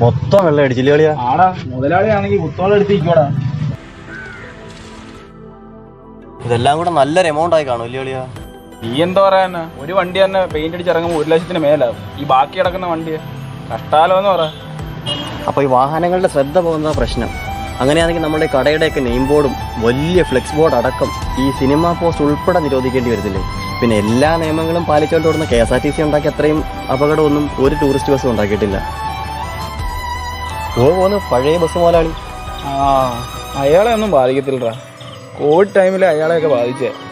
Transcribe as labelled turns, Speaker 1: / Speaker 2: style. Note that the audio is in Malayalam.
Speaker 1: മൊത്തം വെള്ളം അടിച്ചില്ലേ കളിയാ
Speaker 2: ആടാ മുതലാളിയാണെങ്കിൽ കുത്തോളം എടുത്തിരിക്കോടാ
Speaker 1: ഇതെല്ലാം കൂടെ നല്ലൊരു എമൗണ്ട് ആയി കാണും ഇല്ലേ കളിയാ
Speaker 2: നീ എന്താ പറയാനാ ഒരു വണ്ടി തന്നെ പെയിന്റ് അടിച്ച് ഇറങ്ങുമ്പോൾ ഒരു ലക്ഷത്തിന് മേലാവും ഈ ബാക്കി കിടക്കുന്ന വണ്ടി കഷ്ടാലോ എന്ന് പറ
Speaker 1: അപ്പൊ ഈ വാഹനങ്ങളുടെ ശ്രദ്ധ പോകുന്ന പ്രശ്നം അങ്ങനെയാണെങ്കിൽ നമ്മുടെ കടയുടെയൊക്കെ നെയിം ബോർഡും വലിയ ഫ്ലെക്സ് ബോർഡ് അടക്കം ഈ സിനിമാ പോസ്റ്റ് ഉൾപ്പെടെ നിരോധിക്കേണ്ടി വരത്തില്ലേ പിന്നെ എല്ലാ നിയമങ്ങളും പാലിച്ചുകൊണ്ട് ഓടുന്ന K S R T C ഉണ്ടാക്കിയ അത്രയും അപകടമൊന്നും ഒരു ടൂറിസ്റ്റ് ബസ്സും ഉണ്ടാക്കിയിട്ടില്ല ഓ പോന്ന് പഴയ ബസ് മുതലാളി
Speaker 2: ആ അയാളെ ഒന്നും ബാധിക്കത്തില്ലടാ കോവിഡ് ടൈമിൽ അയാളെയൊക്കെ ബാധിച്ചേ